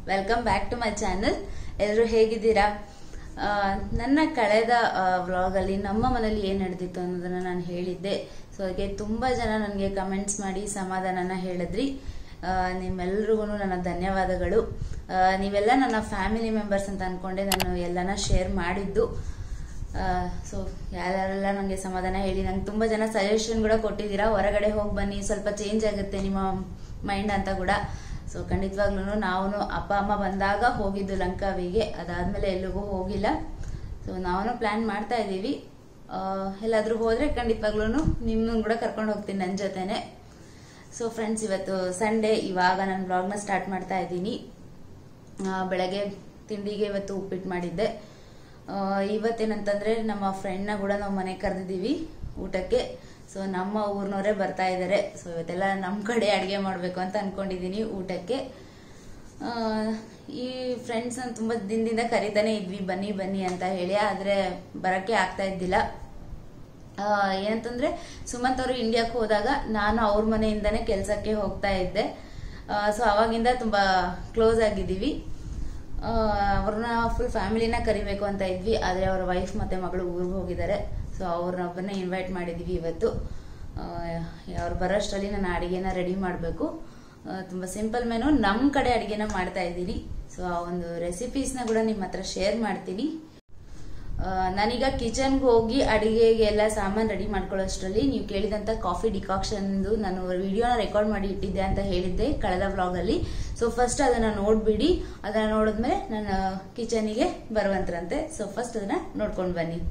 welcome back to my channel ಎಲ್ಲರೂ ಹೇಗಿದ್ದೀರಾ ಆ, ನನ್ನ ಕಳೆದ ವ್ಲಾಗಲ್ಲಿ ನಮ್ಮ ಮನೇಲಿ ಏನು ನಡೆದಿತ್ತು ಅನ್ನೋದನ್ನ ನಾನು ಹೇಳಿದ್ದೆ ಸೊ ಅದಕ್ಕೆ ತುಂಬ ಜನ ನನಗೆ ಕಮೆಂಟ್ಸ್ ಮಾಡಿ ಸಮಾಧಾನನ ಹೇಳಿದ್ರಿ ಆ, ನಿಮ್ಮೆಲ್ರಿಗೂ ನನ್ನ ಧನ್ಯವಾದಗಳು ಆ, ನೀವೆಲ್ಲ ನನ್ನ ಫ್ಯಾಮಿಲಿ ಮೆಂಬರ್ಸ್ ಅಂತ ಅನ್ಕೊಂಡೆ ನಾನು ಎಲ್ಲನ ಶೇರ್ ಮಾಡಿದ್ದು ಸೊ ಯಾರೆಲ್ಲ ನನಗೆ ಸಮಾಧಾನ ಹೇಳಿ ನಂಗೆ ತುಂಬ ಜನ ಸಜೆಷನ್ ಕೂಡ ಕೊಟ್ಟಿದ್ದೀರಾ ಹೊರಗಡೆ ಹೋಗಿ ಬನ್ನಿ ಸ್ವಲ್ಪ ಚೇಂಜ್ ಆಗುತ್ತೆ ನಿಮ್ಮ ಮೈಂಡ್ ಅಂತ ಕೂಡ ಸೊ ಖಂಡಿತವಾಗ್ಲೂ ನಾವು ಅಪ್ಪ ಅಮ್ಮ ಬಂದಾಗ ಹೋಗಿದ್ದು ಲಂಕಾವಿಗೆ ಅದಾದ್ಮೇಲೆ ಎಲ್ಲಿಗೂ ಹೋಗಿಲ್ಲ ಸೊ ನಾವು ಪ್ಲಾನ್ ಮಾಡ್ತಾ ಇದ್ದೀವಿ ಆ, ಎಲ್ಲಾದ್ರೂ ಹೋದ್ರೆ ಖಂಡಿತವಾಗ್ಲೂ ನಿಮ್ಮನ್ನು ಕೂಡ ಕರ್ಕೊಂಡು ಹೋಗ್ತೀನಿ ನನ್ನ ಜೊತೆನೆ ಸೊ ಫ್ರೆಂಡ್ಸ್ ಇವತ್ತು ಸಂಡೇ ಇವಾಗ ನಾನು ಬ್ಲಾಗ್ನ ಸ್ಟಾರ್ಟ್ ಮಾಡ್ತಾ ಇದ್ದೀನಿ ಆ, ಬೆಳಗ್ಗೆ ತಿಂಡಿಗೆ ಇವತ್ತು ಉಪ್ಪಿಟ್ಟು ಮಾಡಿದ್ದೆ ಆ, ಇವತ್ತೇನಂತಂದ್ರೆ ನಮ್ಮ ಫ್ರೆಂಡ್ನ ಕೂಡ ನಾವು ಮನೆಗೆ ಕರೆದಿದ್ದೀವಿ ಊಟಕ್ಕೆ ಸೊ ನಮ್ಮ ಊರ್ನವರೇ ಬರ್ತಾ ಇದ್ದಾರೆ ಸೊ ಇವತ್ತೆಲ್ಲ ನಮ್ಮ ಕಡೆ ಅಡುಗೆ ಮಾಡಬೇಕು ಅಂತ ಅನ್ಕೊಂಡಿದ್ದೀನಿ ಊಟಕ್ಕೆ ಆ, ಈ ಫ್ರೆಂಡ್ಸ್ ತುಂಬ ದಿನದಿಂದ ಕರಿತಾನೆ ಇದ್ವಿ ಬನ್ನಿ ಬನ್ನಿ ಅಂತ ಹೇಳಿ ಆದರೆ ಬರೋಕ್ಕೆ ಆಗ್ತಾ ಇದ್ದಿಲ್ಲ ಆ, ಏನಂತಂದ್ರೆ ಸುಮಂತ್ ಅವರು ಇಂಡಿಯಾಕ್ಕೆ ಹೋದಾಗ ನಾನು ಅವ್ರ ಮನೆಯಿಂದನೇ ಕೆಲಸಕ್ಕೆ ಹೋಗ್ತಾ ಇದ್ದೆ ಸೊ ಅವಾಗಿಂದ ತುಂಬಾ ಕ್ಲೋಸ್ ಆಗಿದ್ದೀವಿ ಆ, ಅವ್ರನ್ನ ಫುಲ್ ಫ್ಯಾಮಿಲಿನ ಕರಿಬೇಕು ಅಂತ ಇದ್ವಿ ಆದರೆ ಅವ್ರ ವೈಫ್ ಮತ್ತೆ ಮಗಳು ಊರಿಗೆ ಹೋಗಿದ್ದಾರೆ ಸೊ ಅವ್ರನ್ನೊಬ್ಬರನ್ನ ಇನ್ವೈಟ್ ಮಾಡಿದೀವಿ ಇವತ್ತು ಆ, ಅವ್ರು ಬರೋಷ್ಟರಲ್ಲಿ ನಾನು ಅಡಿಗೆನ ರೆಡಿ ಮಾಡಬೇಕು ತುಂಬ ಸಿಂಪಲ್ ಮೆನು ನಮ್ಮ ಕಡೆ ಅಡಿಗೆನ ಮಾಡ್ತಾ ಇದ್ದೀನಿ ಸೊ ಆ ಒಂದು ರೆಸಿಪೀಸ್ನ ಕೂಡ ನಿಮ್ಮ ಹತ್ರ ಶೇರ್ ಮಾಡ್ತೀನಿ ಆ, ನಾನೀಗ ಕಿಚನ್ಗೆ ಹೋಗಿ ಅಡಿಗೆಗೆ ಎಲ್ಲ ಸಾಮಾನು ರೆಡಿ ಮಾಡ್ಕೊಳ್ಳೋಷ್ಟರಲ್ಲಿ ನೀವು ಕೇಳಿದಂತ ಕಾಫಿ ಡಿಕಾಕ್ಷನ್ದು ನಾನು ವಿಡಿಯೋನ ರೆಕಾರ್ಡ್ ಮಾಡಿ ಇಟ್ಟಿದ್ದೆ ಅಂತ ಹೇಳಿದ್ದೆ ಕಳೆದ ವ್ಲಾಗಲ್ಲಿ ಸೊ ಫಸ್ಟ್ ಅದನ್ನ ನೋಡ್ಬಿಡಿ ಅದನ್ನ ನೋಡಿದ್ಮೇಲೆ ನಾನು ಕಿಚನಿಗೆ ಬರುವಂತ್ರಂತೆ ಸೊ ಫಸ್ಟ್ ಅದನ್ನ ನೋಡ್ಕೊಂಡು ಬನ್ನಿ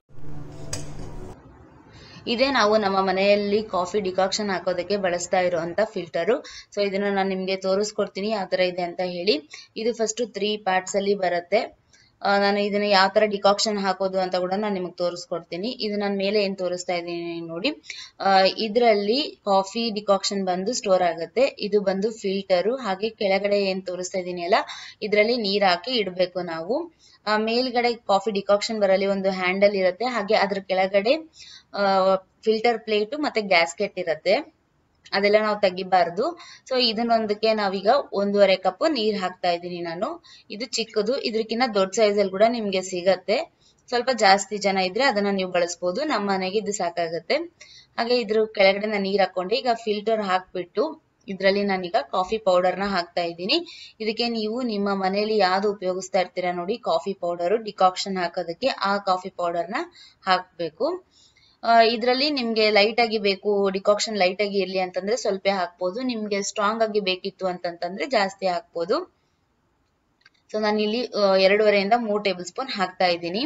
ಇದೇ ನಾವು ನಮ್ಮ ಮನೆಯಲ್ಲಿ ಕಾಫಿ ಡಿಕಾಕ್ಷನ್ ಹಾಕೋದಕ್ಕೆ ಬಳಸ್ತಾ ಇರುವಂತ ಫಿಲ್ಟರು ಸೊ ಇದನ್ನ ನಾನು ನಿಮ್ಗೆ ತೋರಿಸ್ಕೊಡ್ತೀನಿ ಯಾವ ತರ ಇದೆ ಅಂತ ಹೇಳಿ ಇದು ಫಸ್ಟ್ ತ್ರೀ ಪಾರ್ಟ್ಸ್ ಅಲ್ಲಿ ಬರುತ್ತೆ ಆ, ನಾನು ಇದನ್ನ ಯಾವ ತರ ಡಿಕಾಕ್ಷನ್ ಹಾಕೋದು ಅಂತ ಕೂಡ ನಾನು ನಿಮಗೆ ತೋರಿಸ್ಕೊಡ್ತೀನಿ ಇದು ನಾನು ಮೇಲೆ ಏನ್ ತೋರಿಸ್ತಾ ಇದ್ದೀನಿ ನೋಡಿ ಇದರಲ್ಲಿ ಕಾಫಿ ಡಿಕಾಕ್ಷನ್ ಬಂದು ಸ್ಟೋರ್ ಆಗುತ್ತೆ ಇದು ಬಂದು ಫಿಲ್ಟರು ಹಾಗೆ ಕೆಳಗಡೆ ಏನ್ ತೋರಿಸ್ತಾ ಇದೀನಿ ಅಲ್ಲ ಇದರಲ್ಲಿ ನೀರ್ ಹಾಕಿ ಇಡಬೇಕು ನಾವು ಆ, ಮೇಲ್ಗಡೆ ಕಾಫಿ ಡಿಕಾಕ್ಷನ್ ಬರಲಿ ಒಂದು ಹ್ಯಾಂಡಲ್ ಇರುತ್ತೆ ಹಾಗೆ ಅದ್ರ ಕೆಳಗಡೆ ಫಿಲ್ಟರ್ ಪ್ಲೇಟ್ ಮತ್ತೆ ಗ್ಯಾಸ್ಕೆಟ್ ಇರುತ್ತೆ ಅದೆಲ್ಲ ನಾವು ತೆಗಿಬಾರ್ದು ಸೊ ಇದನ್ನೊಂದಕ್ಕೆ ನಾವೀಗ ಒಂದೂವರೆ ಕಪ್ ನೀರ್ ಹಾಕ್ತಾ ಇದ್ದೀನಿ ನಾನು ಇದು ಚಿಕ್ಕದು ಇದ್ರಕ್ಕಿಂತ ದೊಡ್ಡ ಸೈಜ್ ಅಲ್ಲಿ ಕೂಡ ನಿಮ್ಗೆ ಸಿಗತ್ತೆ ಸ್ವಲ್ಪ ಜಾಸ್ತಿ ಜನ ಇದ್ರೆ ಅದನ್ನ ನೀವು ಬಳಸ್ಬೋದು ನಮ್ಮ ಮನೆಗೆ ಇದು ಸಾಕಾಗತ್ತೆ ಹಾಗೆ ಇದ್ರ ಕೆಳಗಡೆ ನಾನು ನೀರ್ ಹಾಕೊಂಡೆ ಈಗ ಫಿಲ್ಟರ್ ಹಾಕ್ಬಿಟ್ಟು ಇದ್ರಲ್ಲಿ ನಾನೀಗ ಕಾಫಿ ಪೌಡರ್ ನ ಹಾಕ್ತಾ ಇದ್ದೀನಿ ಇದಕ್ಕೆ ನೀವು ನಿಮ್ಮ ಮನೆಯಲ್ಲಿ ಯಾವ್ದು ಉಪಯೋಗಿಸ್ತಾ ಇರ್ತೀರಾ ನೋಡಿ ಕಾಫಿ ಪೌಡರ್ ಡಿಕಾಕ್ಷನ್ ಹಾಕೋದಕ್ಕೆ ಆ ಕಾಫಿ ಪೌಡರ್ ನ ಹಾಕ್ಬೇಕು ಇದರಲ್ಲಿ ನಿಮ್ಗೆ ಲೈಟ್ ಆಗಿ ಬೇಕು ಡಿಕಾಕ್ಷನ್ ಲೈಟ್ ಆಗಿ ಇರ್ಲಿ ಅಂತಂದ್ರೆ ಸ್ವಲ್ಪ ಹಾಕ್ಬೋದು ನಿಮ್ಗೆ ಸ್ಟ್ರಾಂಗ್ ಆಗಿ ಬೇಕಿತ್ತು ಅಂತಂತಂದ್ರೆ ಜಾಸ್ತಿ ಹಾಕ್ಬೋದು ಸೊ ನಾನು ಇಲ್ಲಿ ಆ, ಎರಡೂವರೆಯಿಂದ ಮೂರು ಟೇಬಲ್ ಸ್ಪೂನ್ ಹಾಕ್ತಾ ಇದ್ದೀನಿ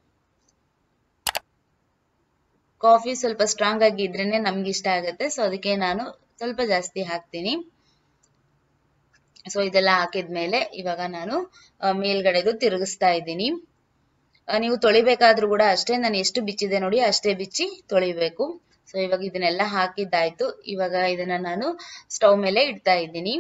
ಕಾಫಿ ಸ್ವಲ್ಪ ಸ್ಟ್ರಾಂಗ್ ಆಗಿ ಇದ್ರೇನೆ ನಮ್ಗೆ ಇಷ್ಟ ಆಗುತ್ತೆ ಸೊ ಅದಕ್ಕೆ ನಾನು ಸ್ವಲ್ಪ ಜಾಸ್ತಿ ಹಾಕ್ತೀನಿ ಸೊ ಇದೆಲ್ಲ ಹಾಕಿದ್ಮೇಲೆ ಇವಾಗ ನಾನು ಆ, ಮೇಲ್ಗಡೆದು ತಿರುಗಿಸ್ತಾ ಇದ್ದೀನಿ ಆ, ನೀವು ತೊಳಿಬೇಕಾದ್ರೂ ಕೂಡ ಅಷ್ಟೇ ನಾನು ಎಷ್ಟು ಬಿಚ್ಚಿದೆ ನೋಡಿ ಅಷ್ಟೇ ಬಿಚ್ಚಿ ತೊಳಿಬೇಕು ಸೊ ಇವಾಗ ಇದನ್ನೆಲ್ಲ ಹಾಕಿದ್ದಾಯ್ತು ಇವಾಗ ಇದನ್ನ ನಾನು ಸ್ಟವ್ ಮೇಲೆ ಇಡ್ತಾ ಇದ್ದೀನಿ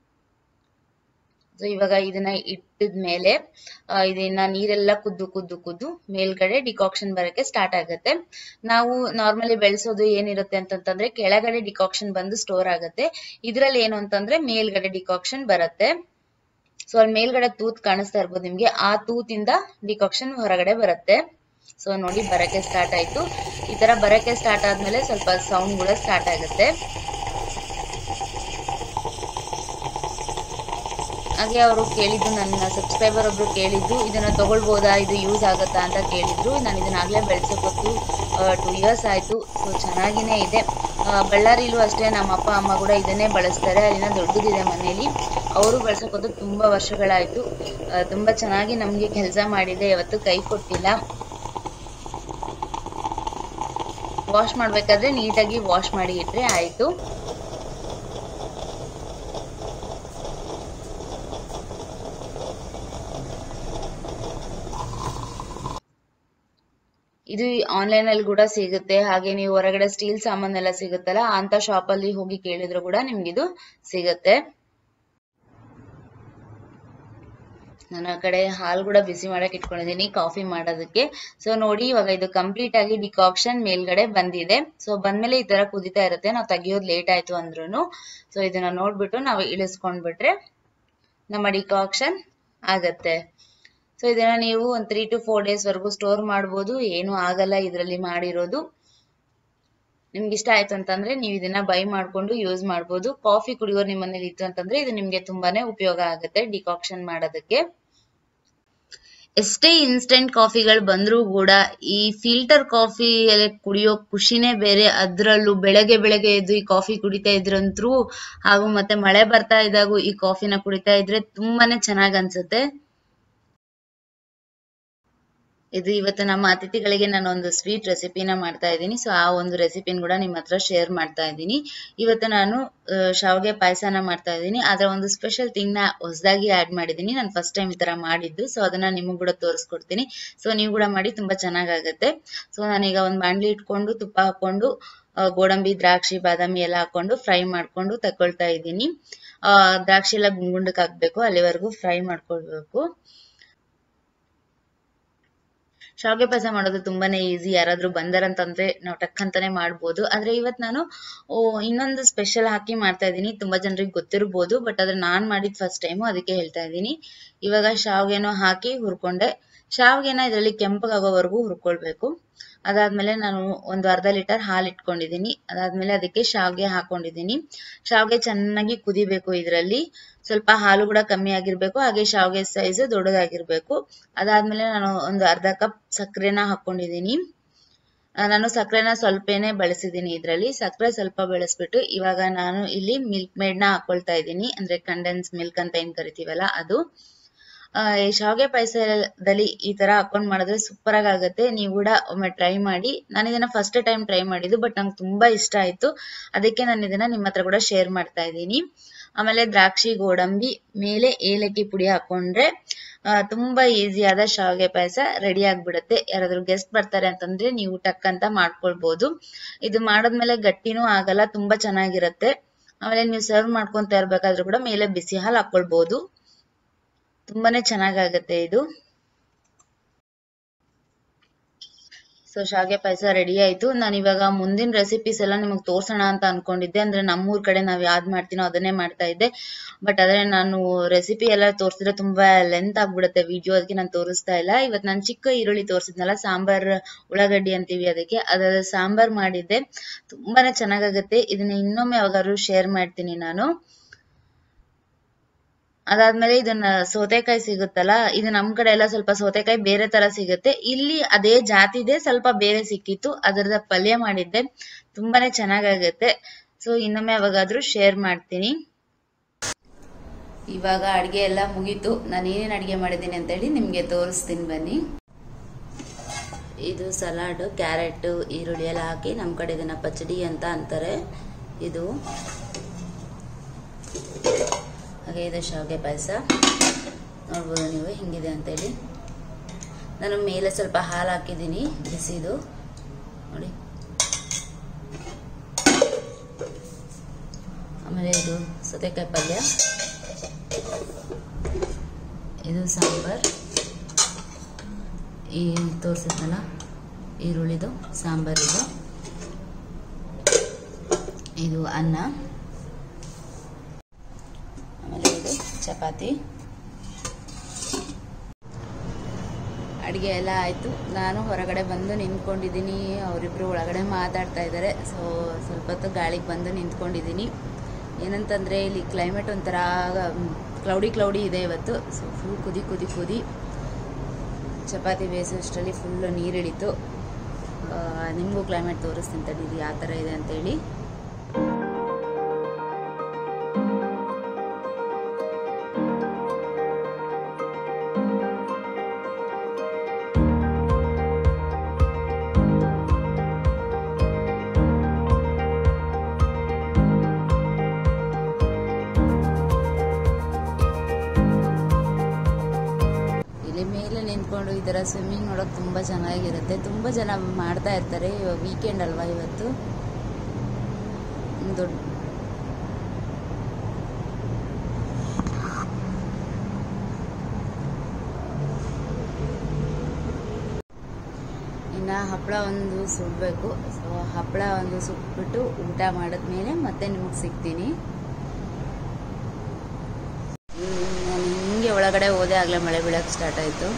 ಸೊ ಇವಾಗ ಇದನ್ನ ಇಟ್ಟಿದ್ಮೇಲೆ ಆ, ಇದನ್ನ ನೀರೆಲ್ಲ ಕುದ್ದು ಕುದ್ದು ಕುದ್ದು ಮೇಲ್ಗಡೆ ಡಿಕಾಕ್ಷನ್ ಬರಕ್ಕೆ ಸ್ಟಾರ್ಟ್ ಆಗುತ್ತೆ ನಾವು ನಾರ್ಮಲಿ ಬೆಳೆಸೋದು ಏನಿರುತ್ತೆ ಅಂತಂತಂದ್ರೆ ಕೆಳಗಡೆ ಡಿಕಾಕ್ಷನ್ ಬಂದು ಸ್ಟೋರ್ ಆಗುತ್ತೆ ಇದ್ರಲ್ಲಿ ಏನು ಅಂತಂದ್ರೆ ಮೇಲ್ಗಡೆ ಡಿಕಾಕ್ಷನ್ ಬರುತ್ತೆ ಸೊ ಅಲ್ಲಿ ಮೇಲ್ಗಡೆ ತೂತ್ ಕಾಣಿಸ್ತಾ ಇರ್ಬೋದು ನಿಮ್ಗೆ ಆ ತೂತಿಂದ ಡಿಕಾಕ್ಷನ್ ಹೊರಗಡೆ ಬರುತ್ತೆ ಸೊ ನೋಡಿ ಬರಕ್ಕೆ ಸ್ಟಾರ್ಟ್ ಆಯ್ತು ಈ ತರ ಬರಕ್ಕೆ ಸ್ಟಾರ್ಟ್ ಆದ್ಮೇಲೆ ಸ್ವಲ್ಪ ಸೌಂಡ್ ಕೂಡ ಸ್ಟಾರ್ಟ್ ಆಗುತ್ತೆ ಹಾಗೆ ಅವರು ಕೇಳಿದ್ದು ನನ್ನ ಸಬ್ಸ್ಕ್ರೈಬರ್ ಒಬ್ರು ಕೇಳಿದ್ದು ಇದನ್ನ ತಗೊಳ್ಬೋದಾ ಇದು ಯೂಸ್ ಆಗುತ್ತಾ ಅಂತ ಕೇಳಿದ್ರು ನಾನು ಇದನ್ನ ಆಗ್ಲೇ ಬೆಳೆಸೋಕೊತ್ತು ಟೂ ಇಯರ್ಸ್ ಆಯ್ತು ಸೊ ಚೆನ್ನಾಗಿನೇ ಇದೆ ಆ, ಬಳ್ಳಾರಿಲೂ ಅಷ್ಟೇ ನಮ್ಮ ಅಪ್ಪ ಅಮ್ಮ ಕೂಡ ಇದನ್ನೇ ಬಳಸ್ತಾರೆ ಅಲ್ಲಿನ ದೊಡ್ಡದಿದೆ ಮನೆಯಲ್ಲಿ ಅವರು ಬಳಸೋಕೊತ್ತು ತುಂಬಾ ವರ್ಷಗಳಾಯ್ತು ಆ, ತುಂಬಾ ಚೆನ್ನಾಗಿ ನಮ್ಗೆ ಕೆಲಸ ಮಾಡಿದೆ ಯಾವತ್ತು ಕೈ ಕೊಟ್ಟಿಲ್ಲ ವಾಶ್ ಮಾಡ್ಬೇಕಾದ್ರೆ ನೀಟಾಗಿ ವಾಶ್ ಮಾಡಿ ಇಟ್ರೆ ಆಯ್ತು ಇದು ಆನ್ಲೈನ್ ಅಲ್ಲಿ ಕೂಡ ಸಿಗುತ್ತೆ ಹಾಗೆ ನೀವು ಹೊರಗಡೆ ಸ್ಟೀಲ್ ಸಾಮಾನೆಲ್ಲ ಸಿಗುತ್ತಲ್ಲ ಅಂತ ಶಾಪ್ ಅಲ್ಲಿ ಹೋಗಿ ಕೇಳಿದ್ರು ಕೂಡ ನಿಮ್ಗೆ ಇದು ಸಿಗುತ್ತೆ ನಾನು ಆ ಕಡೆ ಹಾಲು ಕೂಡ ಬಿಸಿ ಮಾಡಕ್ ಇಟ್ಕೊಂಡಿದ್ದೀನಿ ಕಾಫಿ ಮಾಡೋದಕ್ಕೆ ಸೊ ನೋಡಿ ಇವಾಗ ಇದು ಕಂಪ್ಲೀಟ್ ಆಗಿ ಡಿಕಾಕ್ಷನ್ ಮೇಲ್ಗಡೆ ಬಂದಿದೆ ಸೊ ಬಂದ್ಮೇಲೆ ಈ ತರ ಕುದಿತಾ ಇರುತ್ತೆ ನಾವು ತೆಗಿಯೋದು ಲೇಟ್ ಆಯ್ತು ಅಂದ್ರೂ ಸೊ ಇದನ್ನ ನೋಡ್ಬಿಟ್ಟು ನಾವು ಇಳಿಸ್ಕೊಂಡ್ಬಿಟ್ರೆ ನಮ್ಮ ಡಿಕಾಕ್ಷನ್ ಆಗತ್ತೆ ಸೊ ಇದನ್ನ ನೀವು ಒಂದು ತ್ರೀ ಟು ಫೋರ್ ಡೇಸ್ ವರೆಗೂ ಸ್ಟೋರ್ ಮಾಡ್ಬೋದು ಏನು ಆಗಲ್ಲ ಇದರಲ್ಲಿ ಮಾಡಿರೋದು ನಿಮ್ಗೆ ಇಷ್ಟ ಆಯ್ತು ಅಂತಂದ್ರೆ ನೀವು ಇದನ್ನ ಬೈ ಮಾಡ್ಕೊಂಡು ಯೂಸ್ ಮಾಡ್ಬೋದು ಕಾಫಿ ಕುಡಿಯೋರು ನಿಮ್ಮ ಮನೇಲಿ ಇತ್ತು ಅಂತಂದ್ರೆ ಇದು ನಿಮ್ಗೆ ತುಂಬಾನೇ ಉಪಯೋಗ ಆಗುತ್ತೆ ಡಿಕಾಕ್ಷನ್ ಮಾಡೋದಕ್ಕೆ ಎಷ್ಟೇ ಇನ್ಸ್ಟೆಂಟ್ ಕಾಫಿಗಳು ಬಂದ್ರೂ ಕೂಡ ಈ ಫಿಲ್ಟರ್ ಕಾಫಿ ಕುಡಿಯೋ ಖುಷಿನೇ ಬೇರೆ ಅದ್ರಲ್ಲೂ ಬೆಳಗ್ಗೆ ಬೆಳಗ್ಗೆ ಎದ್ದು ಈ ಕಾಫಿ ಕುಡಿತಾ ಇದ್ರಂತ್ರೂ ಹಾಗೂ ಮತ್ತೆ ಮಳೆ ಬರ್ತಾ ಇದ್ದಾಗೂ ಈ ಕಾಫಿನ ಕುಡಿತಾ ಇದ್ರೆ ತುಂಬಾನೇ ಚೆನ್ನಾಗ್ ಅನ್ಸುತ್ತೆ ಇದು ಇವತ್ತು ನಮ್ಮ ಅತಿಥಿಗಳಿಗೆ ನಾನು ಒಂದು ಸ್ವೀಟ್ ರೆಸಿಪಿನ ಮಾಡ್ತಾ ಇದ್ದೀನಿ ಸೊ ಆ ಒಂದು ರೆಸಿಪಿನ ಕೂಡ ನಿಮ್ಮ ಹತ್ರ ಶೇರ್ ಮಾಡ್ತಾ ಇದ್ದೀನಿ ಇವತ್ತು ನಾನು ಶಾವಿಗೆ ಪಾಯಸನ ಮಾಡ್ತಾ ಇದ್ದೀನಿ ಅದರ ಒಂದು ಸ್ಪೆಷಲ್ ಥಿಂಗ್ ನ ಹೊಸದಾಗಿ ಆಡ್ ಮಾಡಿದ್ದೀನಿ ನಾನು ಫಸ್ಟ್ ಟೈಮ್ ಈ ತರ ಮಾಡಿದ್ದು ಸೊ ಅದನ್ನ ನಿಮಗೂ ಕೂಡ ತೋರಿಸ್ಕೊಡ್ತೀನಿ ಸೊ ನೀವು ಕೂಡ ಮಾಡಿ ತುಂಬಾ ಚೆನ್ನಾಗಾಗತ್ತೆ ಸೊ ನಾನೀಗ ಒಂದು ಬಾಣಲಿ ಇಟ್ಕೊಂಡು ತುಪ್ಪ ಹಾಕೊಂಡು ಗೋಡಂಬಿ ದ್ರಾಕ್ಷಿ ಬಾದಾಮಿ ಎಲ್ಲ ಹಾಕೊಂಡು ಫ್ರೈ ಮಾಡ್ಕೊಂಡು ತಕೊಳ್ತಾ ಇದ್ದೀನಿ ಆ ದ್ರಾಕ್ಷಿ ಎಲ್ಲ ಗುಂಗುಂಡಕ್ಕೆ ಹಾಕ್ಬೇಕು ಅಲ್ಲಿವರೆಗೂ ಫ್ರೈ ಮಾಡ್ಕೊಳ್ಬೇಕು ಶಾವಿಗೆ ಪಾಯಸ ಮಾಡೋದು ತುಂಬಾನೇ ಈಸಿ ಯಾರಾದ್ರೂ ಬಂದಾರಂತಂದ್ರೆ ನಾವು ಟಕ್ ಅಂತಾನೆ ಮಾಡ್ಬೋದು ಆದ್ರೆ ಇವತ್ ನಾನು ಇನ್ನೊಂದು ಸ್ಪೆಷಲ್ ಹಾಕಿ ಮಾಡ್ತಾ ಇದ್ದೀನಿ ತುಂಬಾ ಜನರಿಗೆ ಗೊತ್ತಿರ್ಬೋದು ಬಟ್ ಅದ್ರ ನಾನ್ ಮಾಡಿದ್ ಫಸ್ಟ್ ಟೈಮು ಅದಕ್ಕೆ ಹೇಳ್ತಾ ಇದ್ದೀನಿ ಇವಾಗ ಶಾವಿಗೆನೂ ಹಾಕಿ ಹುರ್ಕೊಂಡೆ ಶಾವಿಗೆನ ಇದರಲ್ಲಿ ಕೆಂಪಗಾಗೋವರೆಗೂ ಹುರ್ಕೊಳ್ಬೇಕು ಅದಾದ್ಮೇಲೆ ನಾನು ಒಂದು ಅರ್ಧ ಲೀಟರ್ ಹಾಲು ಇಟ್ಕೊಂಡಿದ್ದೀನಿ ಅದಾದ್ಮೇಲೆ ಅದಕ್ಕೆ ಶಾವಿಗೆ ಹಾಕೊಂಡಿದ್ದೀನಿ ಶಾವಿಗೆ ಚೆನ್ನಾಗಿ ಕುದಿಬೇಕು ಇದರಲ್ಲಿ ಸ್ವಲ್ಪ ಹಾಲು ಕೂಡ ಕಮ್ಮಿ ಆಗಿರ್ಬೇಕು ಹಾಗೆ ಶಾವಿಗೆ ಸೈಜ್ ದೊಡ್ಡದಾಗಿರ್ಬೇಕು ಅದಾದ್ಮೇಲೆ ನಾನು ಒಂದು ಅರ್ಧ ಕಪ್ ಸಕ್ಕರೆನ ಹಾಕೊಂಡಿದ್ದೀನಿ ನಾನು ಸಕ್ಕರೆನ ಸ್ವಲ್ಪನೇ ಬಳಸಿದ್ದೀನಿ ಇದರಲ್ಲಿ ಸಕ್ಕರೆ ಸ್ವಲ್ಪ ಬೆಳೆಸ್ಬಿಟ್ಟು ಇವಾಗ ನಾನು ಇಲ್ಲಿ ಮಿಲ್ಕ್ ಮೇಡ್ ನ ಹಾಕೊಳ್ತಾ ಇದ್ದೀನಿ ಅಂದ್ರೆ ಕಂಡೆನ್ಸ್ ಮಿಲ್ಕ್ ಅಂತ ಏನ್ ಕರಿತೀವಲ್ಲ ಅದು ಈ ಶಾವಿಗೆ ಪಾಯಸದಲ್ಲಿ ಈ ತರ ಹಾಕೊಂಡ್ ಮಾಡಿದ್ರೆ ಸೂಪರ್ ಆಗಿ ಆಗುತ್ತೆ ನೀವು ಕೂಡ ಒಮ್ಮೆ ಟ್ರೈ ಮಾಡಿ ನಾನು ಇದನ್ನ ಫಸ್ಟ್ ಟೈಮ್ ಟ್ರೈ ಮಾಡಿದ್ದು ಬಟ್ ನಂಗೆ ತುಂಬಾ ಇಷ್ಟ ಆಯ್ತು ಅದಕ್ಕೆ ನಾನು ಇದನ್ನ ನಿಮ್ಮ ಹತ್ರ ಕೂಡ ಶೇರ್ ಮಾಡ್ತಾ ಇದ್ದೀನಿ ಆಮೇಲೆ ದ್ರಾಕ್ಷಿ ಗೋಡಂಬಿ ಮೇಲೆ ಏಲಕ್ಕಿ ಪುಡಿ ಹಾಕೊಂಡ್ರೆ ತುಂಬಾ ಈಸಿಯಾದ ಶಾವಿಗೆ ಪಾಯಸ ರೆಡಿ ಆಗ್ಬಿಡುತ್ತೆ ಯಾರಾದ್ರೂ ಗೆಸ್ಟ್ ಬರ್ತಾರೆ ಅಂತಂದ್ರೆ ನೀವು ಟಕ್ ಅಂತ ಮಾಡ್ಕೊಳ್ಬಹುದು ಇದು ಮಾಡದ್ಮೇಲೆ ಗಟ್ಟಿನೂ ಆಗಲ್ಲ ತುಂಬಾ ಚೆನ್ನಾಗಿರುತ್ತೆ ಆಮೇಲೆ ನೀವು ಸರ್ವ್ ಮಾಡ್ಕೊಂತ ಇರ್ಬೇಕಾದ್ರೂ ಕೂಡ ಮೇಲೆ ಬಿಸಿ ಹಾಲು ಹಾಕೊಳ್ಬಹುದು ತುಂಬಾನೇ ಚೆನ್ನಾಗಾಗತ್ತೆ ಇದು ಸೊ ಶಾವಿಗೆ ಪಾಯಸ ರೆಡಿ ಆಯ್ತು ನಾನು ಇವಾಗ ಮುಂದಿನ ರೆಸಿಪೀಸ್ ಎಲ್ಲ ನಿಮಗೆ ತೋರ್ಸೋಣ ಅಂತ ಅನ್ಕೊಂಡಿದ್ದೆ ಅಂದ್ರೆ ನಮ್ಮೂರ್ ಕಡೆ ನಾವ್ ಯಾವ್ದು ಮಾಡ್ತೀನೋ ಅದನ್ನೇ ಮಾಡ್ತಾ ಇದ್ದೆ ಬಟ್ ಆದ್ರೆ ನಾನು ರೆಸಿಪಿ ಎಲ್ಲ ತೋರಿಸಿದ್ರೆ ತುಂಬಾ ಲೆಂತ್ ಆಗ್ಬಿಡುತ್ತೆ ವಿಡಿಯೋ ಅದಕ್ಕೆ ನಾನು ತೋರಿಸ್ತಾ ಇಲ್ಲ ಇವತ್ತು ನಾನು ಚಿಕ್ಕ ಈರುಳ್ಳಿ ತೋರಿಸಿದ್ನಲ್ಲ ಸಾಂಬಾರ್ ಉಳ್ಳಾಗಡ್ಡಿ ಅಂತೀವಿ ಅದಕ್ಕೆ ಅದ ಸಾಂಬಾರ್ ಮಾಡಿದ್ದೆ ತುಂಬಾನೇ ಚೆನ್ನಾಗಾಗತ್ತೆ ಇದನ್ನ ಇನ್ನೊಮ್ಮೆ ಯಾವಾಗಾದ್ರು ಶೇರ್ ಮಾಡ್ತೀನಿ ನಾನು ಅದಾದ್ಮೇಲೆ ಇದನ್ನ ಸೌತೆಕಾಯಿ ಸಿಗುತ್ತಲ್ಲ ಇದು ನಮ್ ಕಡೆ ಎಲ್ಲ ಸ್ವಲ್ಪ ಸೌತೆಕಾಯಿ ಬೇರೆ ತರ ಸಿಗುತ್ತೆ ಇಲ್ಲಿ ಅದೇ ಜಾತಿದೆ ಸ್ವಲ್ಪ ಬೇರೆ ಸಿಕ್ಕಿತ್ತು ಅದರದ ಪಲ್ಯ ಮಾಡಿದ್ದೆ ತುಂಬಾನೇ ಚೆನ್ನಾಗಾಗತ್ತೆ ಸೊ ಇನ್ನೊಮ್ಮೆ ಯಾವಾಗಾದ್ರೂ ಶೇರ್ ಮಾಡ್ತೀನಿ ಇವಾಗ ಅಡ್ಗೆ ಎಲ್ಲ ಮುಗೀತು ನಾನು ಏನೇನು ಅಡ್ಗೆ ಮಾಡಿದ್ದೀನಿ ಅಂತೇಳಿ ನಿಮ್ಗೆ ತೋರಿಸ್ತೀನಿ ಬನ್ನಿ ಇದು ಸಲಾಡ್ ಕ್ಯಾರೆಟ್ ಈರುಳ್ಳಿ ಎಲ್ಲ ಹಾಕಿ ನಮ್ಮ ಕಡೆ ಇದನ್ನ ಪಚಡಿ ಅಂತ ಅಂತಾರೆ ಇದು ಹಾಗೆ ಇದು ಶಾವಿಗೆ ಪಾಯಸ ನೋಡ್ಬೋದು ನೀವು ಹಿಂಗಿದೆ ಅಂತೇಳಿ ನಾನು ಮೇಲೆ ಸ್ವಲ್ಪ ಹಾಲು ಹಾಕಿದ್ದೀನಿ ಬಿಸಿದು ನೋಡಿ ಆಮೇಲೆ ಇದು ಸೌತೆಕಾಯಿ ಪಲ್ಯ ಇದು ಸಾಂಬಾರ್ ಈ ತೋರಿಸಿದ್ನಲ್ಲ ಈರುಳ್ಳಿದು ಸಾಂಬಾರಿದು ಇದು ಅನ್ನ ಆಮೇಲೆ ಇದು ಚಪಾತಿ ಅಡುಗೆ ಎಲ್ಲ ಆಯಿತು ನಾನು ಹೊರಗಡೆ ಬಂದು ನಿಂತ್ಕೊಂಡಿದ್ದೀನಿ ಅವರಿಬ್ಬರು ಒಳಗಡೆ ಮಾತಾಡ್ತಾ ಇದ್ದಾರೆ ಸೊ ಸ್ವಲ್ಪ ಹೊತ್ತು ಗಾಳಿಗೆ ಬಂದು ನಿಂತ್ಕೊಂಡಿದ್ದೀನಿ ಏನಂತಂದರೆ ಇಲ್ಲಿ ಕ್ಲೈಮೇಟ್ ಒಂಥರ ಕ್ಲೌಡಿ ಕ್ಲೌಡಿ ಇದೆ ಇವತ್ತು ಸೊ ಫುಲ್ ಕುದಿ ಕುದಿ ಕುದಿ ಚಪಾತಿ ಬೇಯಿಸೋಷ್ಟರಲ್ಲಿ ಫುಲ್ಲು ನೀರಿಳಿತು ನಿಮಗೂ ಕ್ಲೈಮೇಟ್ ತೋರಿಸ್ತೀನಿ ತಡೀರಿ ಯಾವ ಥರ ಇದೆ ಅಂತೇಳಿ ಇಲ್ಲಿ ಮೇಲೆ ನಿಂತ್ಕೊಂಡು ಈ ಥರ ಸ್ವಿಮ್ಮಿಂಗ್ ನೋಡೋಕೆ ತುಂಬ ಚೆನ್ನಾಗಿರುತ್ತೆ ತುಂಬ ಜನ ಮಾಡ್ತಾ ಇರ್ತಾರೆ ಇವಾಗ ವೀಕೆಂಡ್ ಅಲ್ವಾ ಇವತ್ತು ದೊಡ್ಡ ಇನ್ನು ಹಪ್ಪಳ ಒಂದು ಸುಡಬೇಕು ಸೊ ಹಪ್ಪಳ ಒಂದು ಸುಟ್ಬಿಟ್ಟು ಊಟ ಮಾಡಿದ್ಮೇಲೆ ಮತ್ತೆ ನಿಮಗೆ ಸಿಗ್ತೀನಿ ನಾನು ಒಳಗಡೆ ಹೋದೆ ಆಗಲೇ ಮಳೆ ಬೀಳಕ್ಕೆ ಸ್ಟಾರ್ಟ್ ಆಯಿತು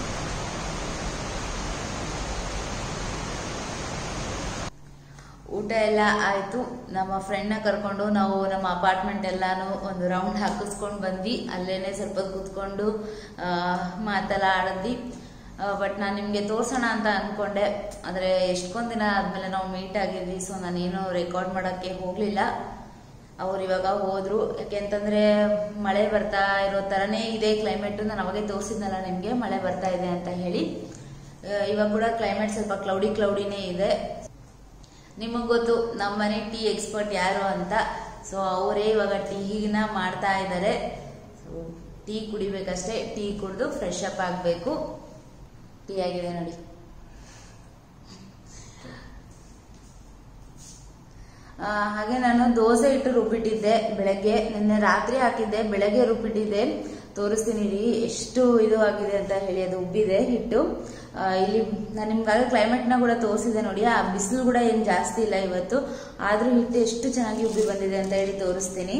ಊಟ ಎಲ್ಲ ಆಯಿತು ನಮ್ಮ ಫ್ರೆಂಡ್ನ ಕರ್ಕೊಂಡು ನಾವು ನಮ್ಮ ಅಪಾರ್ಟ್ಮೆಂಟ್ ಎಲ್ಲಾನು ಒಂದು ರೌಂಡ್ ಹಾಕಿಸ್ಕೊಂಡು ಬಂದ್ವಿ ಅಲ್ಲೇನೆ ಸ್ವಲ್ಪ ಹೊತ್ತು ಕೂತ್ಕೊಂಡು ಆ, ಮಾತೆಲ್ಲ ಆಡಿದ್ವಿ ಬಟ್ ನಾನು ನಿಮಗೆ ತೋರ್ಸೋಣ ಅಂತ ಅಂದ್ಕೊಂಡೆ ಆದರೆ ಎಷ್ಟೊಂದು ದಿನ ಆದಮೇಲೆ ನಾವು ಮೀಟ್ ಆಗಿದ್ವಿ ಸೊ ನಾನೇನು ರೆಕಾರ್ಡ್ ಮಾಡೋಕ್ಕೆ ಹೋಗಲಿಲ್ಲ ಅವ್ರು ಇವಾಗ ಹೋದ್ರು ಯಾಕೆಂತಂದ್ರೆ ಮಳೆ ಬರ್ತಾ ಇರೋ ಥರನೇ ಇದೆ ಕ್ಲೈಮೇಟು ನಾನು ಅವಾಗೆ ತೋರಿಸಿದ್ನಲ್ಲ ನಿಮಗೆ ಮಳೆ ಬರ್ತಾ ಇದೆ ಅಂತ ಹೇಳಿ ಆ, ಇವಾಗ ಕೂಡ ಕ್ಲೈಮೇಟ್ ಸ್ವಲ್ಪ ಕ್ಲೌಡಿ ಕ್ಲೌಡಿನೇ ಇದೆ ನಿಮಗೆ ಗೊತ್ತು ನಮ್ಮ ಮನೆ ಟೀ ಎಕ್ಸ್ಪರ್ಟ್ ಯಾರು ಅಂತ ಸೊ ಅವರೇ ಇವಾಗ ಟೀನ ಮಾಡ್ತಾ ಇದ್ದಾರೆ ಸೊ ಟೀ ಕುಡಿಬೇಕಷ್ಟೇ ಟೀ ಕುಡಿದು ಫ್ರೆಶ್ ಅಪ್ ಆಗಬೇಕು ಟೀ ಆಗಿದೆ ನೋಡಿ ಆ, ಹಾಗೆ ನಾನು ದೋಸೆ ಇಟ್ಟು ರುಬ್ಬಿಟ್ಟಿದ್ದೆ ಬೆಳಗ್ಗೆ ನಿನ್ನೆ ರಾತ್ರಿ ಹಾಕಿದ್ದೆ ಬೆಳಗ್ಗೆ ರುಬ್ಬಿಟ್ಟಿದ್ದೆ ತೋರಿಸ್ತೀನಿ ರೀ ಎಷ್ಟು ಇದು ಆಗಿದೆ ಅಂತ ಹೇಳಿ ಅದು ಉಬ್ಬಿದೆ ಹಿಟ್ಟು ಆ, ಇಲ್ಲಿ ನಾನು ನಿಮ್ಗಾಗ ಕ್ಲೈಮೇಟ್ನ ಕೂಡ ತೋರಿಸಿದೆ ನೋಡಿ ಆ ಬಿಸಿಲು ಕೂಡ ಏನು ಜಾಸ್ತಿ ಇಲ್ಲ ಇವತ್ತು ಆದ್ರೂ ಹಿಟ್ಟು ಎಷ್ಟು ಚೆನ್ನಾಗಿ ಉಬ್ಬಿ ಬಂದಿದೆ ಅಂತ ಹೇಳಿ ತೋರಿಸ್ತೀನಿ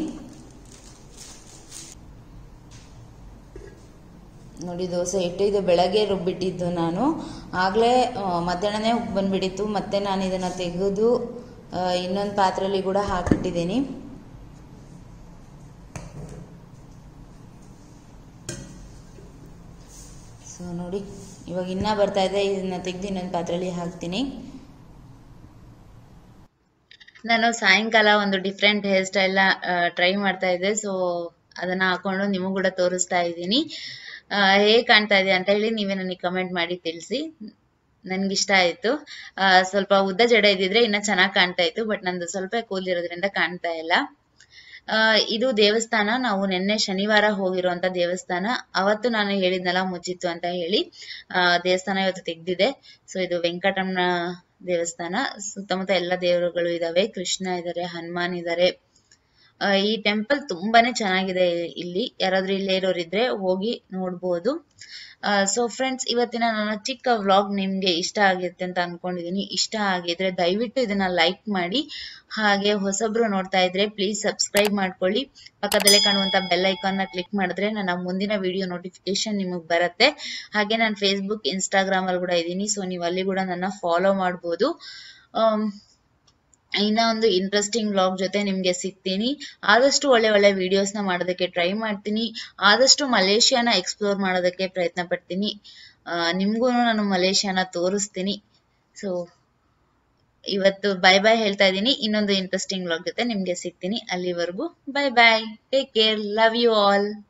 ನೋಡಿ ದೋಸೆ ಹಿಟ್ಟು ಇದು ಬೆಳಗ್ಗೆ ರುಬ್ಬಿಟ್ಟಿದ್ದು ನಾನು ಆಗಲೇ ಮಧ್ಯಾಹ್ನನೇ ಉಪ್ಪು ಬಂದ್ಬಿಟ್ಟಿತ್ತು ಮತ್ತೆ ನಾನು ಇದನ್ನು ತೆಗೆದು ಇನ್ನೊಂದು ಪಾತ್ರೆಯಲ್ಲಿ ಕೂಡ ಹಾಕಿಟ್ಟಿದ್ದೀನಿ ಸೊ ನೋಡಿ ಇವಾಗ ಇನ್ನೂ ಬರ್ತಾ ಇದೆ ಇದನ್ನ ತೆಗೆದು ಇನ್ನೊಂದು ಪಾತ್ರೆಯಲ್ಲಿ ಹಾಕ್ತೀನಿ ನಾನು ಸಾಯಂಕಾಲ ಒಂದು ಡಿಫ್ರೆಂಟ್ ಹೇರ್ ಸ್ಟೈಲ್ನ ಟ್ರೈ ಮಾಡ್ತಾ ಇದ್ದೆ ಸೊ ಅದನ್ನ ಹಾಕೊಂಡು ನಿಮಗೂ ಕೂಡ ತೋರಿಸ್ತಾ ಇದ್ದೀನಿ ಹೇಗೆ ಕಾಣ್ತಾ ಇದೆ ಅಂತ ಹೇಳಿ ನೀವೇ ನನಗೆ ಕಮೆಂಟ್ ಮಾಡಿ ತಿಳಿಸಿ ನನ್ಗಿಷ್ಟ ಆಯ್ತು ಆ, ಸ್ವಲ್ಪ ಉದ್ದ ಜಡ ಇದ್ದಿದ್ರೆ ಇನ್ನ ಚೆನ್ನಾಗಿ ಕಾಣ್ತಾ ಇತ್ತು ಬಟ್ ನಂದು ಸ್ವಲ್ಪ ಕೂದಲಿರೋದ್ರಿಂದ ಕಾಣ್ತಾ ಇಲ್ಲ ಆ, ಇದು ದೇವಸ್ಥಾನ ನಾವು ನಿನ್ನೆ ಶನಿವಾರ ಹೋಗಿರುವಂತ ದೇವಸ್ಥಾನ ಅವತ್ತು ನಾನು ಹೇಳಿದ್ನಲ್ಲ ಮುಚ್ಚಿತ್ತು ಅಂತ ಹೇಳಿ ಆ, ದೇವಸ್ಥಾನ ಇವತ್ತು ತೆಗ್ದಿದೆ ಸೊ ಇದು ವೆಂಕಟರಮಣ ದೇವಸ್ಥಾನ ಸುತ್ತಮುತ್ತ ಎಲ್ಲ ದೇವರುಗಳು ಇದಾವೆ ಕೃಷ್ಣ ಇದಾರೆ ಹನುಮಾನ್ ಇದಾರೆ ಆ, ಈ ಟೆಂಪಲ್ ತುಂಬಾನೇ ಚೆನ್ನಾಗಿದೆ ಇಲ್ಲಿ ಯಾರಾದ್ರೂ ಇಲ್ಲೇ ಇರೋರಿದ್ರೆ ಹೋಗಿ ನೋಡ್ಬೋದು ಸೊ ಫ್ರೆಂಡ್ಸ್ ಇವತ್ತಿನ ನನ್ನ ಚಿಕ್ಕ ವ್ಲಾಗ್ ನಿಮ್ಗೆ ಇಷ್ಟ ಆಗಿರುತ್ತೆ ಅಂತ ಅನ್ಕೊಂಡಿದೀನಿ ಇಷ್ಟ ಆಗಿದ್ರೆ ದಯವಿಟ್ಟು ಇದನ್ನ ಲೈಕ್ ಮಾಡಿ ಹಾಗೆ ಹೊಸಬ್ರು ನೋಡ್ತಾ ಇದ್ರೆ ಪ್ಲೀಸ್ ಸಬ್ಸ್ಕ್ರೈಬ್ ಮಾಡ್ಕೊಳ್ಳಿ ಪಕ್ಕದಲ್ಲೇ ಕಾಣುವಂತ ಬೆಲ್ ಐಕಾನ್ ನ ಕ್ಲಿಕ್ ಮಾಡಿದ್ರೆ ನನ್ನ ಮುಂದಿನ ವಿಡಿಯೋ ನೋಟಿಫಿಕೇಶನ್ ನಿಮಗೆ ಬರುತ್ತೆ ಹಾಗೆ ನಾನು ಫೇಸ್ಬುಕ್ ಇನ್ಸ್ಟಾಗ್ರಾಮ್ ಅಲ್ಲಿ ಕೂಡ ಇದ್ದೀನಿ ಸೊ ನೀವು ಅಲ್ಲಿ ಕೂಡ ನನ್ನ ಫಾಲೋ ಮಾಡ್ಬೋದು ಆಮ್, ಇನ್ನ ಒಂದು ಇಂಟ್ರೆಸ್ಟಿಂಗ್ ವ್ಲಾಗ್ ಜೊತೆ ನಿಮ್ಗೆ ಸಿಗ್ತೀನಿ ಆದಷ್ಟು ಒಳ್ಳೆ ಒಳ್ಳೆ ವಿಡಿಯೋಸ್ ನ ಮಾಡೋದಕ್ಕೆ ಟ್ರೈ ಮಾಡ್ತೀನಿ ಆದಷ್ಟು ಮಲೇಷಿಯಾನ ಎಕ್ಸ್ಪ್ಲೋರ್ ಮಾಡೋದಕ್ಕೆ ಪ್ರಯತ್ನ ಪಡ್ತೀನಿ ನಿಮ್ಗೂ ನಾನು ಮಲೇಷಿಯಾನ ತೋರಿಸ್ತೀನಿ ಸೊ ಇವತ್ತು ಬೈ ಬೈ ಹೇಳ್ತಾ ಇದ್ದೀನಿ ಇನ್ನೊಂದು ಇಂಟ್ರೆಸ್ಟಿಂಗ್ ವ್ಲಾಗ್ ಜೊತೆ ನಿಮ್ಗೆ ಸಿಗ್ತೀನಿ ಅಲ್ಲಿವರೆಗೂ bye bye take care love you all